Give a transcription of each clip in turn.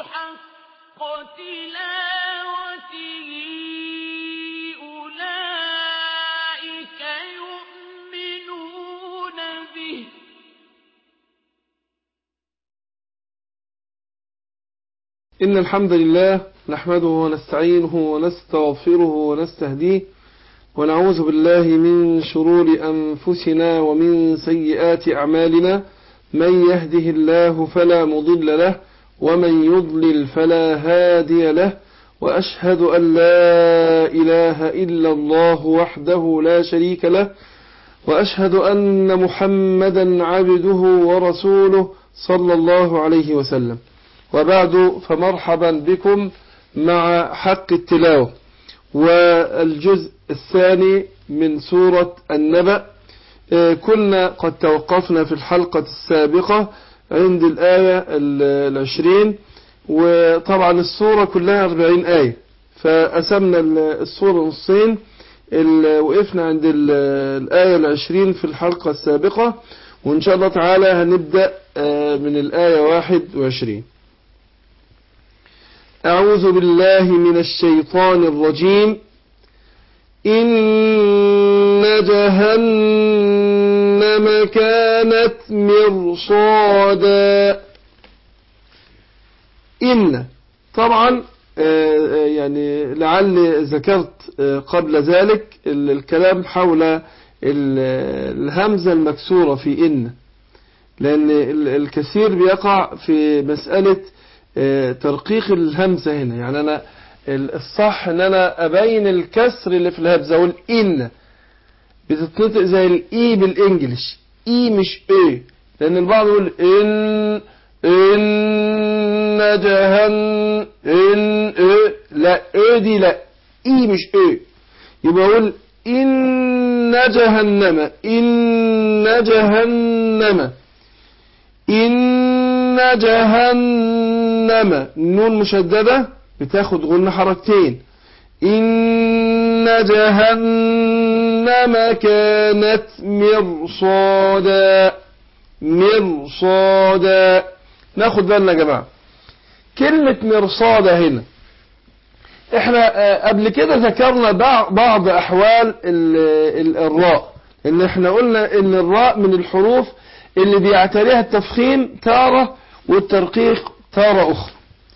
حق تلاوته أولئك يؤمنون به إن الحمد لله نحمده ونستعينه ونستغفره ونستهديه ونعوذ بالله من شرور أنفسنا ومن سيئات أعمالنا من يهده الله فلا مضل له ومن يضلل فلا هادي له وأشهد أن لا إله إلا الله وحده لا شريك له وأشهد أن محمدا عبده ورسوله صلى الله عليه وسلم وبعد فمرحبا بكم مع حق التلاوة والجزء الثاني من سورة النبأ كنا قد توقفنا في الحلقة السابقة عند الآية العشرين وطبعا السورة كلها أربعين آية فأسمنا السورة نصين وقفنا عند الآية العشرين في الحلقة السابقة وإن شاء الله تعالى هنبدأ من الآية واحد وعشرين أعوذ بالله من الشيطان الرجيم إن جهنم كانت مرصادا إن طبعا يعني لعل ذكرت قبل ذلك الكلام حول الهمزة المكسورة في إن لأن الكثير بيقع في مسألة ترقيق الهمزة هنا يعني أنا الصح ان انا ابين الكسر اللي في الهمزة اقول ان بتتنطق زي الاي بالانجلش اي مش اي لان البعض يقول ان ان جهن ان اي لا اي دي لا اي مش اي يبقى اقول ان جهنم ان جهنم ان جهنم نون مشدده بتاخد غن حركتين إن جهنم كانت مرصادا مرصادا ناخد بالنا يا جماعة كلمة مرصادا هنا احنا قبل كده ذكرنا بعض احوال الراء ان احنا قلنا ان الراء من الحروف اللي بيعتريها التفخيم تارة والترقيق تارة اخرى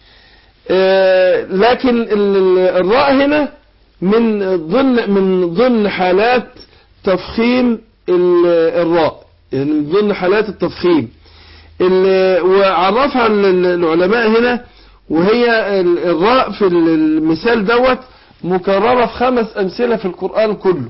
لكن الراء هنا من ضمن من ضمن حالات تفخيم الراء يعني من ضمن حالات التفخيم وعرفها العلماء هنا وهي الراء في المثال دوت مكررة في خمس أمثلة في القرآن كله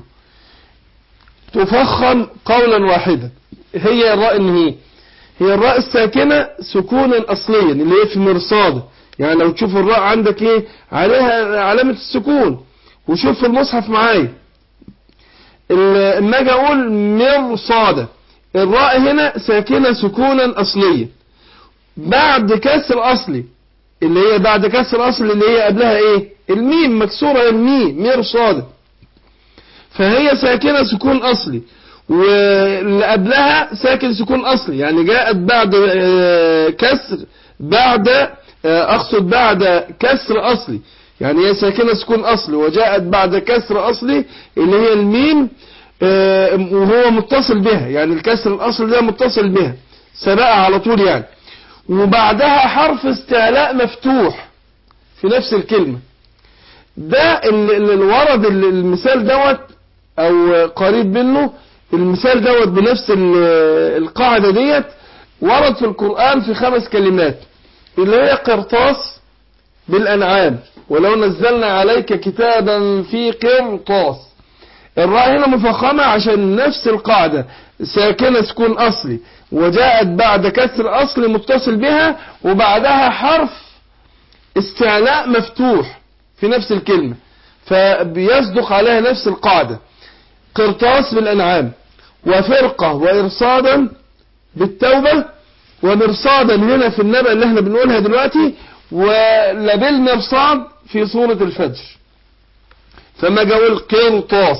تفخم قولا واحدا هي الراء النهي هي الراء الساكنة سكونا أصليا اللي هي في مرصاده يعني لو تشوف الراء عندك ايه عليها علامة السكون وشوف في المصحف معايا اما اجي اقول مرصادة الراء هنا ساكنة سكونا اصليا بعد كسر اصلي اللي هي بعد كسر اصلي اللي هي قبلها ايه الميم مكسورة الميم مرصادة فهي ساكنة سكون اصلي واللي قبلها ساكن سكون اصلي يعني جاءت بعد كسر بعد أقصد بعد كسر أصلي يعني هي ساكنة سكون أصلي وجاءت بعد كسر أصلي اللي هي الميم وهو متصل بها يعني الكسر الأصلي ده متصل بها سبقها على طول يعني وبعدها حرف استعلاء مفتوح في نفس الكلمة ده اللي ورد المثال دوت أو قريب منه المثال دوت بنفس القاعدة ديت ورد في القرآن في خمس كلمات اللي هي قرطاس بالأنعام ولو نزلنا عليك كتابا في قرطاس الراء هنا مفخمة عشان نفس القاعدة ساكنة سكون أصلي وجاءت بعد كسر أصلي متصل بها وبعدها حرف استعلاء مفتوح في نفس الكلمة فبيصدق عليها نفس القاعدة قرطاس بالأنعام وفرقة وإرصادا بالتوبة ومرصادا هنا في النبأ اللي احنا بنقولها دلوقتي ولبالمرصاد في سورة الفجر فما جاول قرطاس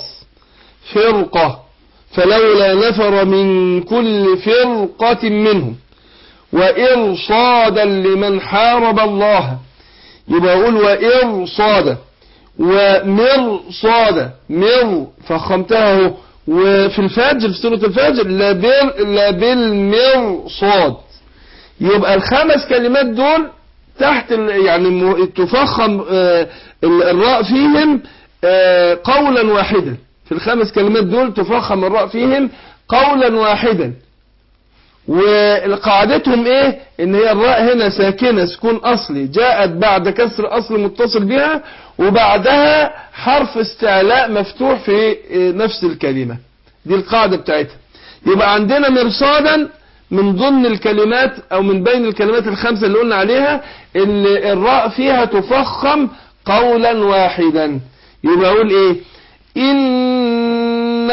فرقة فلولا نفر من كل فرقة منهم وإرصادا لمن حارب الله يبقى أقول وإرصادا ومرصادا مر فخمتها اهو وفي الفجر في سورة الفجر لا بال لا بالمرصاد يبقى الخمس كلمات دول تحت ال- يعني م- تفخم آه، ال- الراء فيهم آه، قولا واحدا في الخمس كلمات دول تفخم الراء فيهم قولا واحدا وقاعدتهم ايه ان هي الراء هنا ساكنة سكون اصلي جاءت بعد كسر اصل متصل بها وبعدها حرف استعلاء مفتوح في آه، نفس الكلمة دي القاعدة بتاعتها يبقى عندنا مرصادا من ضمن الكلمات او من بين الكلمات الخمسة اللي قلنا عليها اللي الراء فيها تفخم قولا واحدا يبقى اقول ايه ان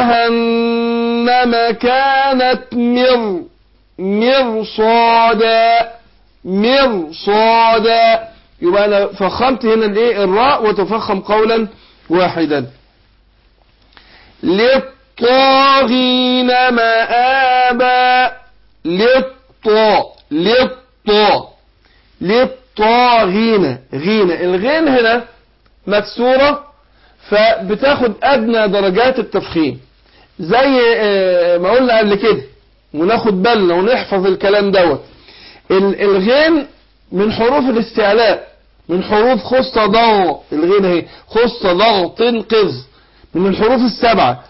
جهنم كانت مر مرصادا مرصادا يبقى انا فخمت هنا الايه الراء وتفخم قولا واحدا للطاغين مآبا للطاء للطاء للطاغين غين الغين هنا مكسورة فبتاخد أدنى درجات التفخيم زي آه، ما قلنا قبل كده وناخد بالنا ونحفظ الكلام دوت ال- الغين من حروف الاستعلاء من حروف خص ضغ الغين اهي خص ضغ تنقذ من الحروف السبعة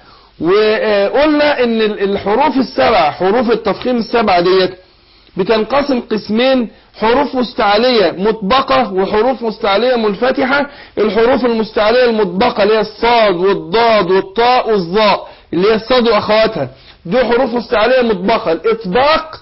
وقلنا ان ال- الحروف السبعة حروف التفخيم السبعة ديت بتنقسم قسمين حروف مستعلية مطبقة وحروف مستعلية منفتحة الحروف المستعلية المطبقة اللي هي الصاد والضاد والطاء والظاء اللي هي الصاد واخواتها دي حروف مستعلية مطبقة الاطباق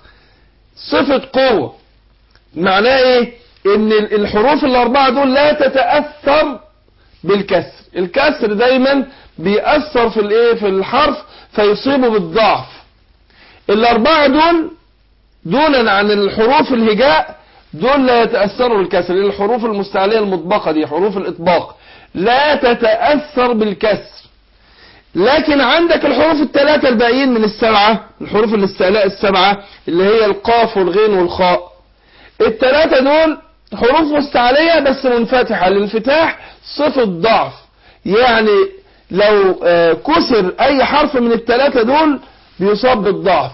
صفة قوة معناه ايه ان ال- الحروف الاربعة دول لا تتأثر بالكسر الكسر دايما بيأثر في الايه في الحرف فيصيبه بالضعف الاربعة دول دونا عن الحروف الهجاء دول لا يتأثروا بالكسر لأن الحروف المستعلية المطبقة دي حروف الإطباق لا تتأثر بالكسر لكن عندك الحروف الثلاثة الباقيين من السبعة الحروف الاستعلاء السبعة اللي هي القاف والغين والخاء الثلاثة دول حروف مستعلية بس منفتحة الانفتاح صفة ضعف يعني لو آه، كسر أي حرف من الثلاثة دول بيصاب بالضعف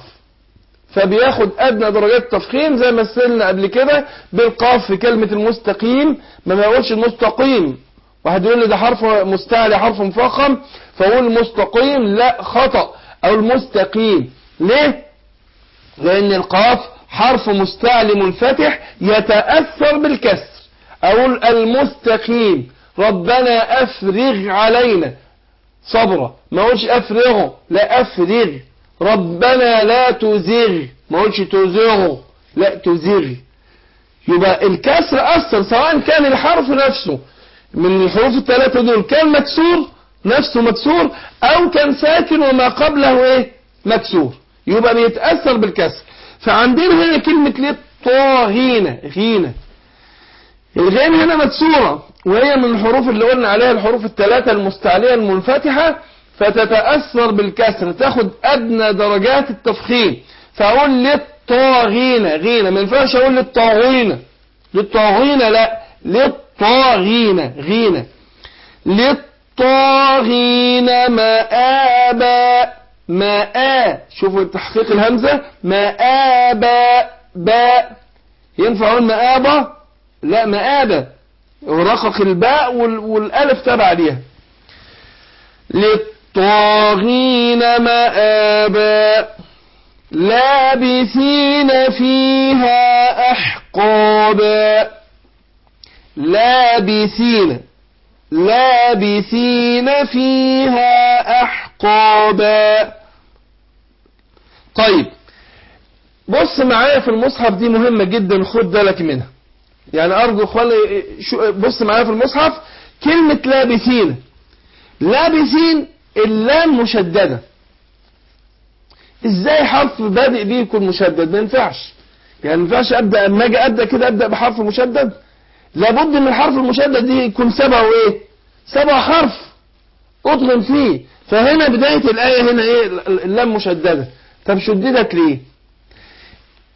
فبياخد ادنى درجات التفخيم زي ما مثلنا قبل كده بالقاف في كلمة المستقيم ما بقولش المستقيم واحد يقول لي ده حرف مستعلي حرف مفخم فاقول المستقيم لا خطأ او المستقيم ليه لان القاف حرف مستعلي منفتح يتأثر بالكسر اقول المستقيم ربنا افرغ علينا صبرا ما اقولش افرغه لا افرغ ربنا لا تزغ ما اقولش تزغ لا تزغ يبقى الكسر اثر سواء كان الحرف نفسه من الحروف الثلاثه دول كان مكسور نفسه مكسور او كان ساكن وما قبله ايه مكسور يبقى بيتاثر بالكسر فعندنا هنا كلمه للطاغين غينه الغين هنا مكسورة وهي من الحروف اللي قلنا عليها الحروف الثلاثة المستعلية المنفتحة فتتأثر بالكسر تاخد أدنى درجات التفخيم فأقول للطاغين غينة ما ينفعش أقول للطاغين للطاغين لا للطاغين غينة للطاغين مآبا مآ شوفوا تحقيق الهمزة مآبا باء ينفع أقول مآبا لا مآبة ورقق الباء وال- والألف تبع ليها للطاغين مآبا لابثين فيها أحقابا لابثين لابثين فيها أحقابا طيب بص معايا في المصحف دي مهمة جدا خد بالك منها يعني أرجو إخواني شو- بص معايا في المصحف كلمة لابثين لابثين اللام مشددة ازاي حرف بادئ بيه يكون مشدد ما ينفعش يعني ما ينفعش ابدا اما اجي ابدا كده ابدا بحرف مشدد لابد من الحرف المشدد دي يكون سبعه ايه سبع حرف اضغم فيه فهنا بداية الآية هنا ايه اللام مشددة طب شددت ليه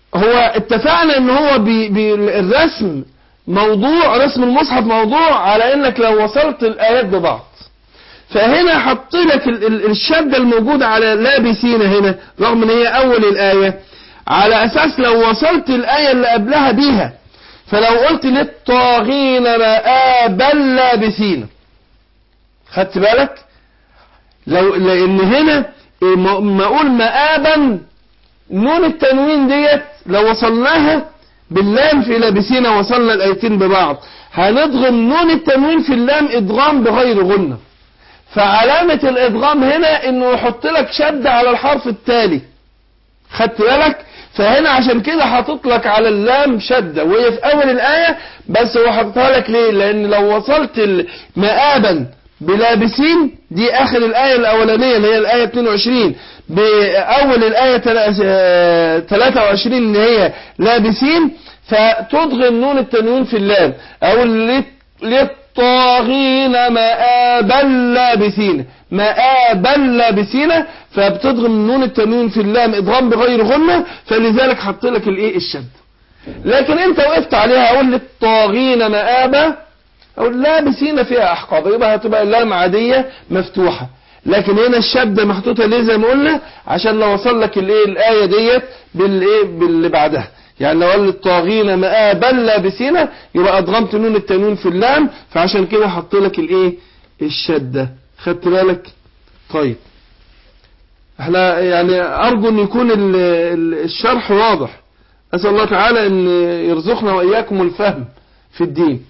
هو اتفقنا ان هو بي بي الرسم موضوع رسم المصحف موضوع على انك لو وصلت الايات ببعض فهنا حط لك ال- ال- الشدة الموجودة على لابسين هنا رغم ان هي اول الاية على اساس لو وصلت الاية اللي قبلها بيها فلو قلت للطاغين مآبا لابسين خدت بالك لو لان هنا إيه، ما ما اقول مآبا نون التنوين ديت لو وصلناها باللام في لابسين وصلنا الايتين ببعض هنضغم نون التنوين في اللام ادغام بغير غنة فعلامة الادغام هنا انه يحط لك شد على الحرف التالي خدت بالك فهنا عشان كده حاطط لك على اللام شدة وهي في اول الاية بس هو حاططها لك ليه لان لو وصلت ال- مآبا بلابسين دي اخر الاية الاولانية اللي هي الاية 22 باول الاية تلا- آه، 23 اللي هي لابسين فتضغم نون التنوين في اللام او للت- للطاغين مآبا لابسين مآبا لابسين فبتضغم نون التنوين في اللام ادغام بغير غنة فلذلك حط لك الايه الشد لكن انت وقفت عليها اقول للطاغين مآبا او لابسين فيها احقاب يبقى هتبقى اللام عادية مفتوحة لكن هنا الشدة محطوطة ليه زي ما قلنا عشان لو وصل لك الايه الايه ديت بالايه باللي بعدها يعني لو قال للطاغين مآبا لابسين يبقى ادغمت نون التنوين في اللام فعشان كده حط لك الايه الشدة خدت بالك طيب احنا يعني ارجو ان يكون ال- ال- الشرح واضح اسال الله تعالى ان يرزقنا واياكم الفهم في الدين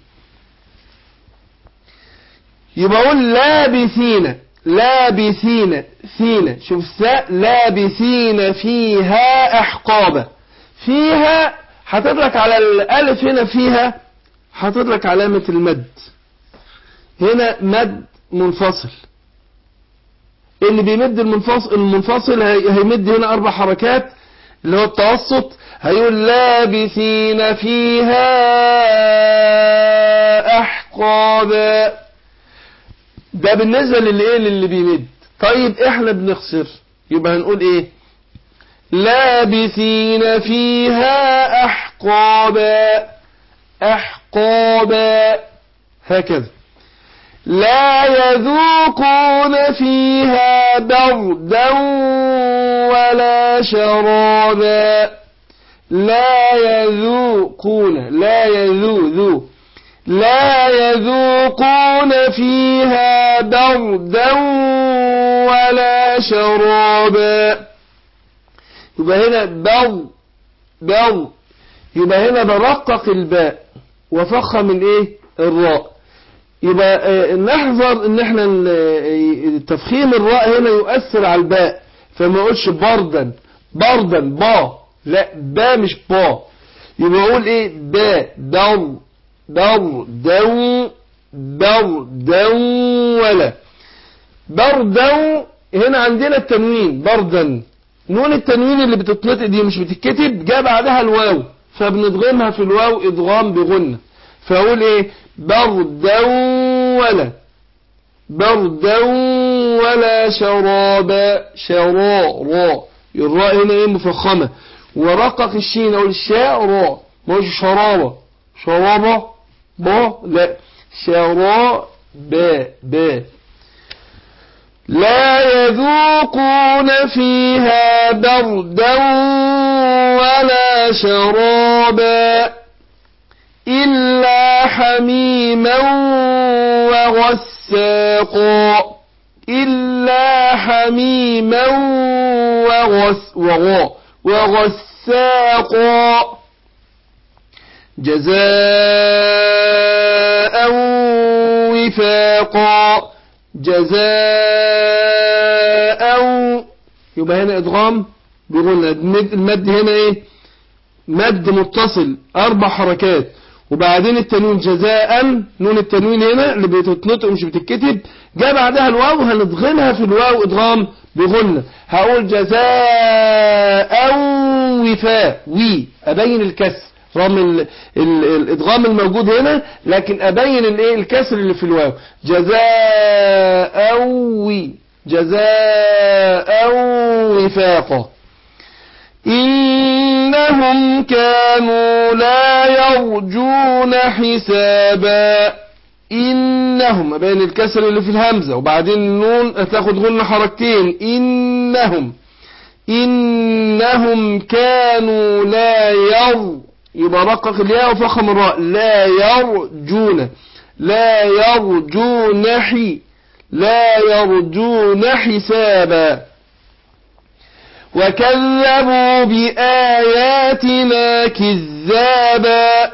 يبقى اقول لابثين لابثين ثين شوف ساء لابثين فيها احقابا فيها حاطط لك على الالف هنا فيها حاطط لك علامة المد هنا مد منفصل اللي بيمد المنفصل المنفصل هي- هيمد هنا اربع حركات اللي هو التوسط هيقول لابثين فيها احقابا ده بالنسبة للي ايه للي بيمد طيب احنا بنخسر يبقى هنقول ايه لابثين فيها احقابا احقابا هكذا لا يذوقون فيها بردا ولا شرابا لا يذوقون لا يذو ذو لا يذوقون فيها بردا ولا شرابا يبقى هنا بر بر يبقى هنا برقق الباء وفخم الايه الراء يبقى آه، نحذر ان احنا ن- آه، تفخيم الراء هنا يؤثر على الباء فما اقولش بردا بردا با لا با مش با يبقى اقول ايه با دو دو دو بر دو ولا بردو هنا عندنا التنوين بردا نون التنوين اللي بتتنطق دي مش بتتكتب جاء بعدها الواو فبنضغمها في الواو ادغام بغنة فاقول ايه بردا ولا بردا ولا شرابا شرارا الراء هنا ايه مفخمة ورقق الشين اقول شاء را مش شرابة شرابة با لا شرابا با لا يذوقون فيها بردا ولا شرابا إلا حميما وغساقا إلا حميما وغس وغا وغساقا جزاء وفاقا جزاء يبقى هنا ادغام بيقولنا المد المد هنا ايه مد متصل اربع حركات وبعدين التنوين جزاء نون التنوين هنا اللي بتتنطق ومش بتتكتب جاء بعدها الواو هنضغمها في الواو ادغام بغنة هقول جزاء وفاء وي ابين الكسر رغم ال ال الادغام الموجود هنا لكن ابين الايه الكسر اللي في الواو جزاء وي جزاء وفاقا إن إنهم كانوا لا يرجون حسابا إنهم بين الكسر اللي في الهمزة وبعدين النون هتاخد غن حركتين إنهم إنهم كانوا لا ير يبقى رقق الياء وفخم الراء لا يرجون لا يرجون حي لا يرجون حسابا وكذبوا بآياتنا كذابا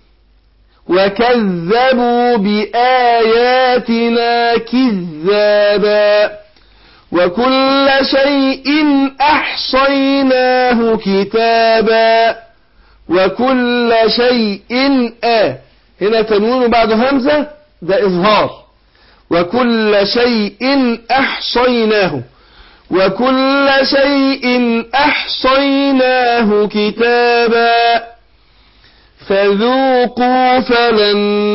وكذبوا بآياتنا كذابا وكل شيء أحصيناه كتابا وكل شيء آ هنا تنوين بعد همزة ده إظهار وكل شيء أحصيناه وكل شيء أحصيناه كتابا فذوقوا فلن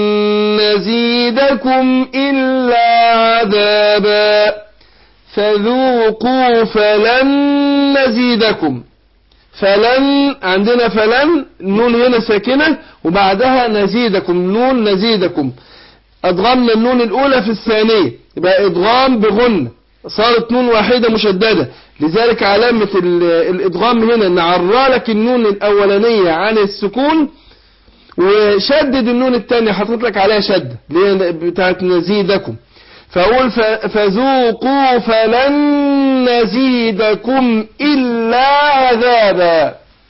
نزيدكم إلا عذابا فذوقوا فلن نزيدكم فلن عندنا فلن النون هنا ساكنة وبعدها نزيدكم نون نزيدكم أدغمنا النون الأولى في الثانية يبقى إدغام بغن صارت نون واحدة مشددة لذلك علامة الإدغام هنا نعرى لك النون الأولانية عن السكون وشدد النون الثانية حطيت لك عليها شدة اللي هي بتاعت نزيدكم فأقول فذوقوا فلن نزيدكم إلا عذابا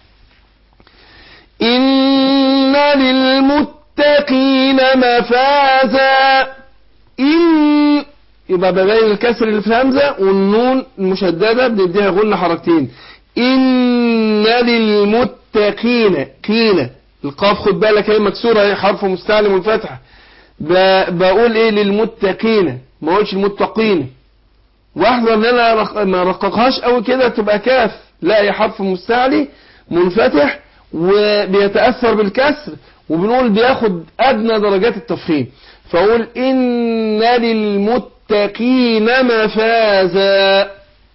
إن للمتقين مفازا إن يبقى ببين الكسر اللي في الهمزة والنون المشددة بنديها غن حركتين إن للمتقين قيل القاف خد بالك هي مكسورة هي حرف مستعلم والفتحة بقول ايه للمتقين ما اقولش المتقين واحذر ان انا ما رققهاش قوي كده تبقى كاف لا هي حرف مستعلي منفتح وبيتأثر بالكسر وبنقول بياخد ادنى درجات التفخيم فاقول ان للمتقين مفازا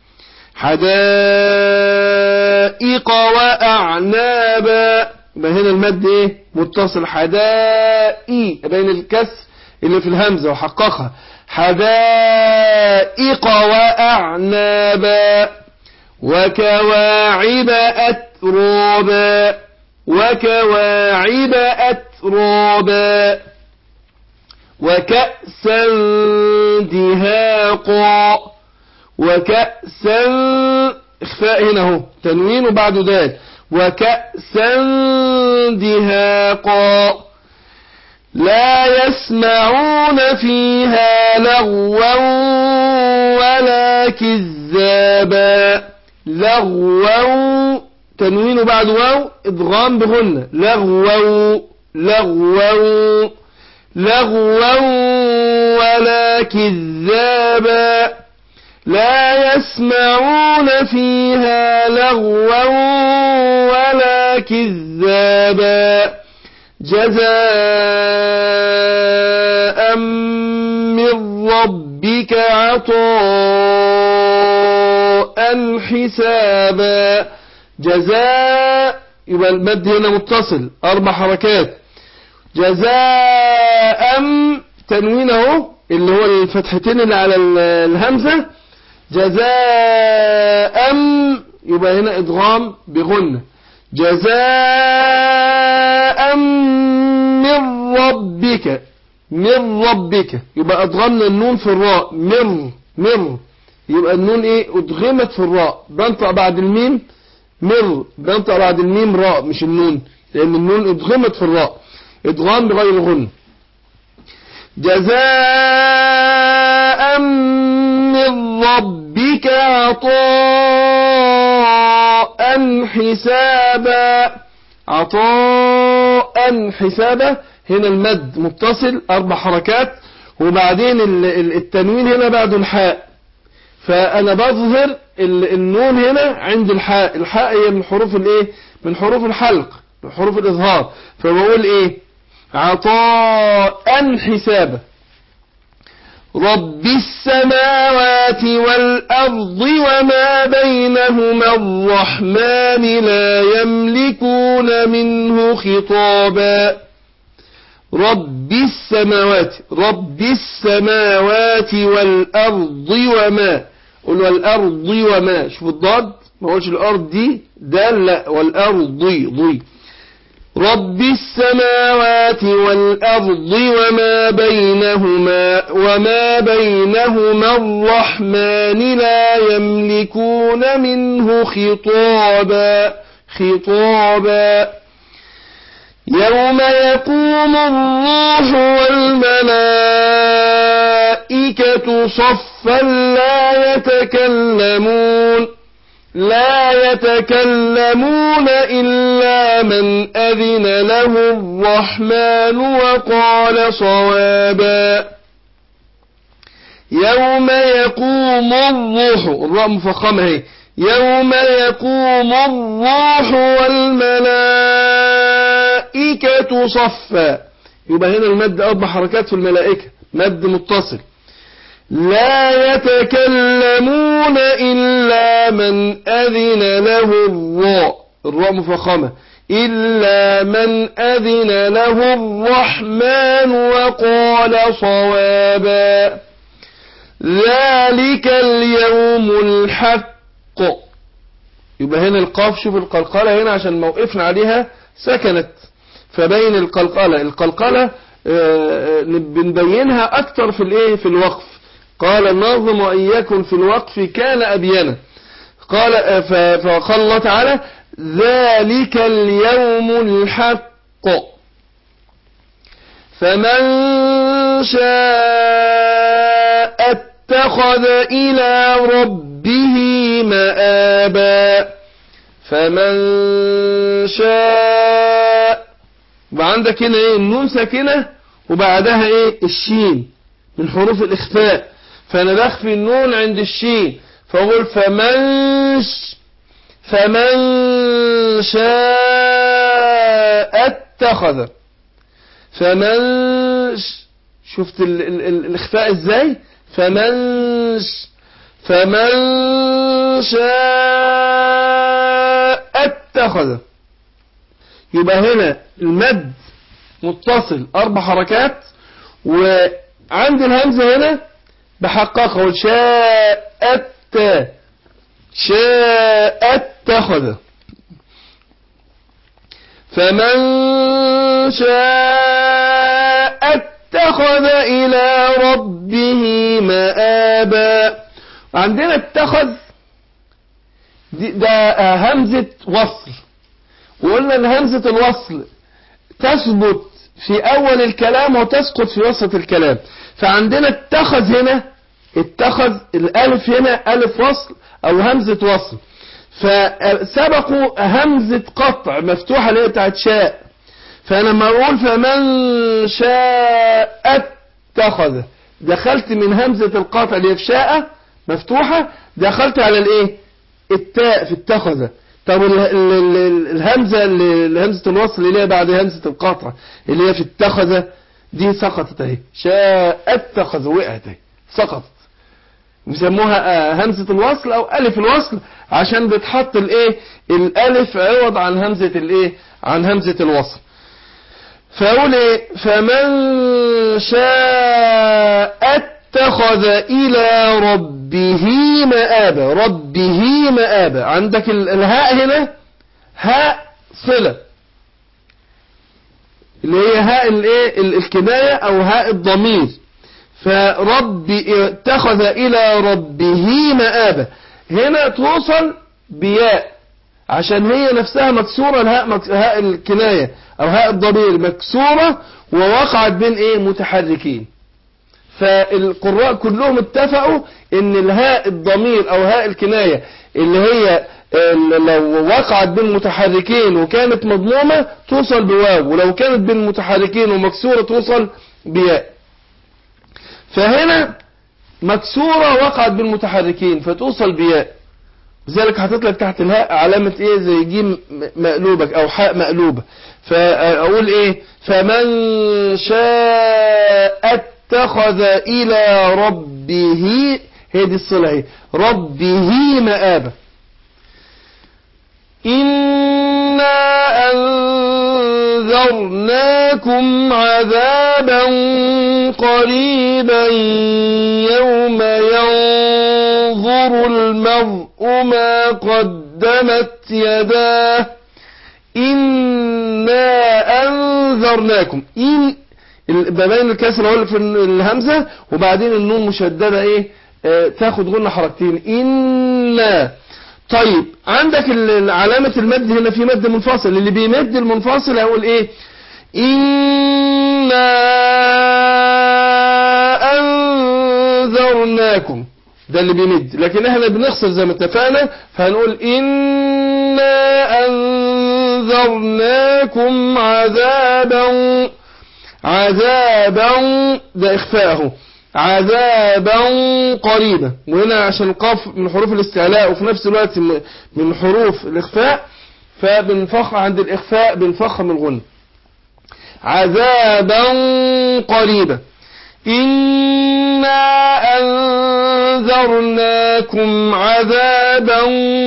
حدائق واعنابا يبقى هنا المد ايه متصل حدائي بين الكسر اللي في الهمزة وحققها حدائق وأعنابا وكواعب أترابا وكواعب أترابا وكأسا دهاقا وكأسا اخفاء هنا اهو تنوين وبعد ذلك وكأسا دهاقا لا يسمعون فيها لغوا ولا كذابا لغوا تنوين بعد واو ادغام بغنة لغوا لغوا لغوا ولا كذابا لا يسمعون فيها لغوا ولا كذابا جزاء من ربك عطاء حسابا جزاء يبقى المد هنا متصل أربع حركات جزاء تنوين اهو اللي هو الفتحتين اللي على الهمزة جزاء يبقى هنا إدغام بغنة جزاء من ربك من ربك يبقى أدغمنا النون في الراء مر مر يبقى النون ايه أدغمت في الراء بنطق بعد الميم مر بنطق بعد الميم راء مش النون لأن النون أدغمت في الراء إدغام بغير غن جزاء من ربك عطاء حسابا عطاء حسابا هنا المد متصل أربع حركات وبعدين التنوين هنا بعد الحاء فأنا بظهر النون هنا عند الحاء الحاء هي من حروف الايه من حروف الحلق من حروف الإظهار فبقول ايه عطاء حسابا رب السماوات والأرض وما بينهما الرحمن لا يملكون منه خطابا رب السماوات رب السماوات والأرض وما قل والأرض وما شوف الضاد ما قولش الأرض دي دال لا والأرض ضي رب السماوات والأرض وما بينهما وما بينهما الرحمن لا يملكون منه خطابا خطابا يوم يقوم الروح والملائكة صفا لا يتكلمون لا يتكلمون إلا من أذن له الرحمن وقال صوابا يوم يقوم الروح الراء مفخمة هي يوم يقوم الروح والملائكة صفا يبقى هنا المد أربع حركات في الملائكة مد متصل لا يتكلمون إلا من أذن له الراء الراء مفخمة إلا من أذن له الرحمن وقال صوابا ذلك اليوم الحق يبقى هنا القاف شوف القلقلة هنا عشان موقفنا عليها سكنت فبين القلقلة القلقلة بنبينها أكتر في الايه في الوقف قال الناظم وإن يكن في الوقف كان أبينا قال فقال الله تعالى ذلك اليوم الحق فمن شاء اتخذ إلى ربه مآبا فمن شاء وعندك هنا ايه النون ساكنة وبعدها ايه الشين من حروف الإخفاء فأنا بخفي النون عند الشين فأقول فمن ش... فمن شاء اتخذ فمن ش... شفت ال... ال... ال... الإخفاء ازاي فمن ش... فمن شاء اتخذ يبقى هنا المد متصل أربع حركات وعند الهمزة هنا بحققه شاء أت شاء اتخذ فمن شاء اتخذ إلى ربه مآبا عندنا اتخذ ده همزة وصل وقلنا ان همزة الوصل تثبت في اول الكلام وتسقط في وسط الكلام فعندنا اتخذ هنا اتخذ الالف هنا الف وصل او همزة وصل فسبقوا همزة قطع مفتوحة اللي هي بتاعت شاء فانا لما اقول فمن شاء اتخذ دخلت من همزة القطع اللي هي في شاء مفتوحة دخلت على الايه التاء في اتخذ طب ال ال ال الهمزة اللي همزة الوصل اللي هي بعد همزة القطع اللي هي في اتخذ دي سقطت اهي شاء اتخذ وقعت اهي سقطت بيسموها همزة الوصل او الف الوصل عشان بتحط الايه الالف عوض عن همزة الايه عن همزة الوصل فاقول ايه فمن شاء اتخذ الى ربه مآبا ربه مآبا عندك الهاء هنا هاء صلة اللي هي هاء الايه الكناية او هاء الضمير فرب اتخذ الى ربه مآبا هنا توصل بياء عشان هي نفسها مكسورة الهاء مكس... هاء الكناية او هاء الضمير مكسورة ووقعت بين ايه متحركين فالقراء كلهم اتفقوا ان الهاء الضمير او هاء الكناية اللي هي لو وقعت بين متحركين وكانت مضمومة توصل بواو ولو كانت بين متحركين ومكسورة توصل بياء فهنا مكسورة وقعت بالمتحركين فتوصل بياء لذلك حاطط لك تحت الهاء علامة ايه زي جيم مقلوبة او حاء مقلوبة فاقول ايه فمن شاء واتخذ إلى ربه هي دي الصلة هي ربه مآبا إنا أنذرناكم عذابا قريبا يوم ينظر المرء ما قدمت يداه إنا أنذرناكم إن ببين الكسر هو في الهمزة وبعدين النون مشددة إيه آه تاخد غنة حركتين إنا طيب عندك علامة المد هنا في مد منفصل اللي بيمد المنفصل هيقول ايه إنا أنذرناكم ده اللي بيمد لكن احنا بنخسر زي ما اتفقنا فهنقول إنا أنذرناكم عذابا عذابا ده إخفاءه عذابا قريبا وهنا عشان القاف من حروف الاستعلاء وفي نفس الوقت من حروف الإخفاء فبنفخ عند الإخفاء بنفخم الغنى عذابا قريبا إنا أنذرناكم عذابا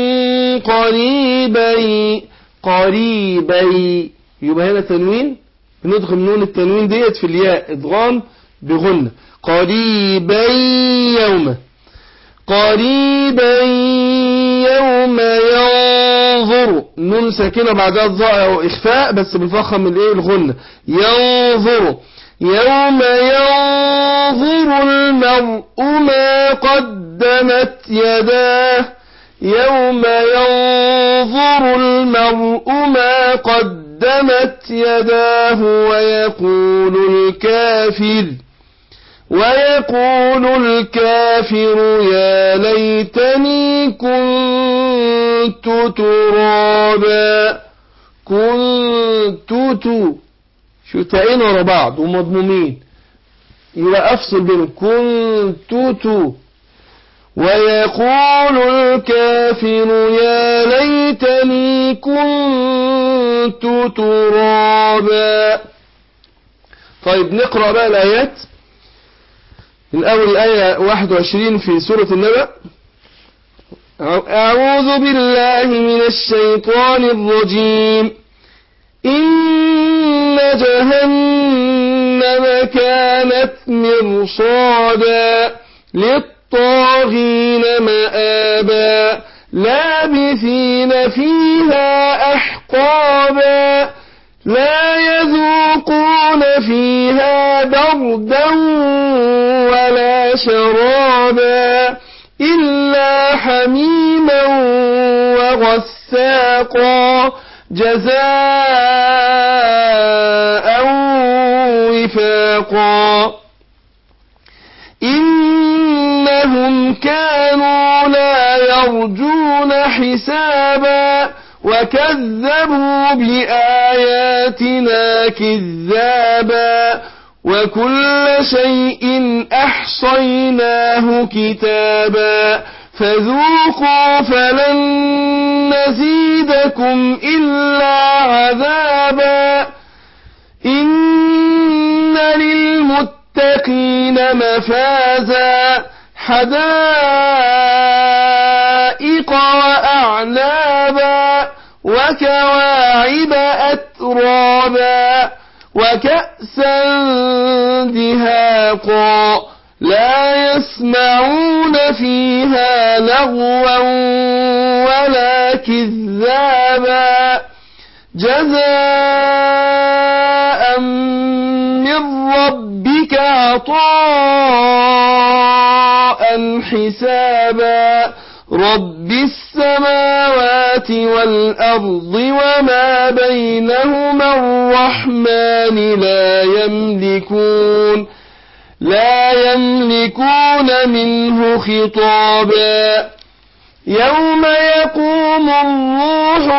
قريبا قريبا يبقى هنا تنوين بندخل نون التنوين ديت في الياء ادغام بغنة قريبا يوم قريبا يوم ينظر نون ساكنة بعدها الظاء أو إخفاء بس بنفخم الايه الغنة ينظر يوم ينظر المرء ما قدمت يداه يوم ينظر المرء ما قدمت يداه ويقول الكافر ويقول الكافر يا ليتني كنت ترابا كنت تو شو تاين ورا بعض ومضمومين يبقى افصل بينهم كنت تو ويقول الكافر يا ليتني كنت ترابا طيب نقرأ بقى الآيات من أول آية 21 في سورة النبأ أعوذ بالله من الشيطان الرجيم إن جهنم كانت مرصادا للطاغين مآبا لابثين فيها أحقابا لا يذوقون فيها بردا ولا شرابا إلا حميما وغساقا جزاء وفاقا إنهم كانوا لا يرجون حسابا وكذبوا بآياتنا كذابا وكل شيء أحصيناه كتابا فذوقوا فلن نزيدكم إلا عذابا إن للمتقين مفازا حدائق وأعنابا وكواعب أترابا وكأسا دهاقا لا يسمعون فيها لغوا ولا كذابا جزاء من ربك عطاء حسابا رب السماوات والأرض وما بينهما الرحمن لا يملكون لا يملكون منه خطابا يوم يقوم الروح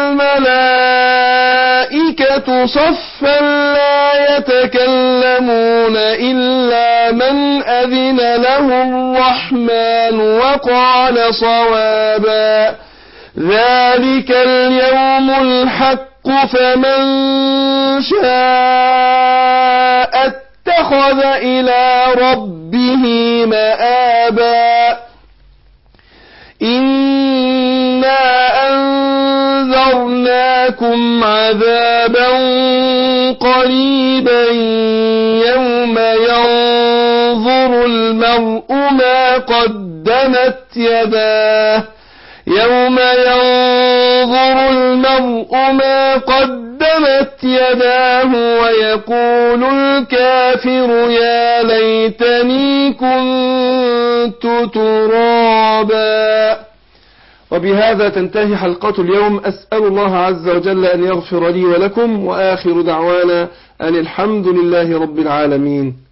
والملائكة صفا لا يتكلمون إلا من أذن له الرحمن وقال صوابا ذلك اليوم الحق فمن شاء اتخذ اتخذ إلى ربه مآبا إنا أنذرناكم عذابا قريبا يوم ينظر المرء ما قدمت يداه يوم ينظر المرء ما قدمت يداه ويقول الكافر يا ليتني كنت ترابا وبهذا تنتهي حلقة اليوم أسأل الله عز وجل أن يغفر لي ولكم وآخر دعوانا أن الحمد لله رب العالمين